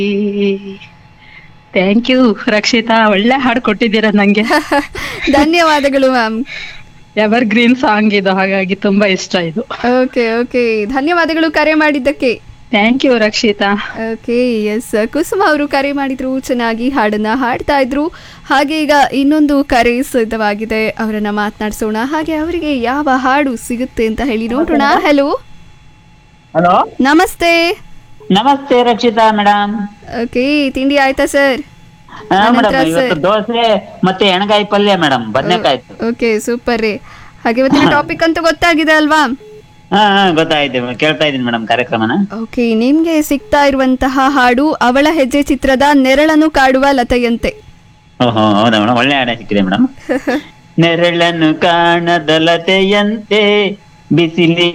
Thank you Rakshita ಒಳ್ಳೆ ಹಾಡು ಕೊಟ್ಟಿದ್ದೀರಾ ನಂಗೆ ಧನ್ಯವಾದಗಳು ಮ್ಯಾಮ್ ಎವರ್ ಗ್ರೀನ್ ಸಾಂಗ್ ಇದು ಹಾಗಾಗಿ ತುಂಬಾ ಇಷ್ಟ ಇದು ಓಕೆ ಓಕೆ ಧನ್ಯವಾದಗಳು ಕರೆ ಮಾಡಿದ್ದಕ್ಕೆ thank you Rakshita okay yes Kusuma ಅವರು ಕರೆ ಮಾಡಿದ್ರು ಚೆನ್ನಾಗಿ ಹಾಡನ್ನ ಹಾಡ್ತಾ ಇದ್ರು ಹಾಗೆ ಈಗ ಇನ್ನೊಂದು ಕರೆ ಸಿದ್ಧವಾಗಿದೆ ಅವರನ್ನ ಮಾತನಾಡಿಸೋಣ ಹಾಗೆ ಅವರಿಗೆ ಯಾವ ಹಾಡು ಸಿಗುತ್ತೆ ಅಂತ ಹೇಳಿ ನೋಡೋಣ ಹಲೋ ಹಲೋ ನಮಸ್ತೆ ನಮಸ್ತೆ ರಕ್ಷಿತಾ ಮೇಡಮ್ ಓಕೆ ತಿಂಡಿ ಆಯ್ತಾ ಸರ್ ಮೇಡಮ್ ಅನಂತರ ಇವತ್ತು ಸರ್. ದೋಸೆ ಮತ್ತೆ ಎಣಗಾಯಿ ಪಲ್ಯ ಮೇಡಮ್ ಬದನೆಕಾಯಿ ಓಕೆ ಸೂಪರ್ ರೀ ಹಾಗೆ ಇವತ್ತಿನ ಟಾಪಿಕ್ ಅಂತೂ ಗೊತ್ತಾಗಿದೆ ಅಲ್ವಾ ಹಾ ಹಾ ಗೊತ್ತಾಯ್ತು ಕೇಳ್ತಾ ಇದ್ದೀನಿ ಮೇಡಮ್ ಕಾರ್ಯಕ್ರಮನ ಓಕೆ ನಿಮ್ಗೆ ಸಿಗ್ತಾ ಇರುವಂತಹ ಹಾಡು ಅವಳ ಹೆಜ್ಜೆ ಚಿತ್ರದ ನೆರಳನ್ನು ಕಾಡುವ ಲತೆಯಂತೆ ಓಹೋ ಹೌದಾ ಮೇಡಮ್ ಒಳ್ಳೆ ಹಾಡೆ ಸಿಕ್ಕಿದೆ ಮೇಡಮ್ ನೆರಳನ್ನು ಕಾಣದಲತೆಯಂತೆ ಬಿಸಿಲಿ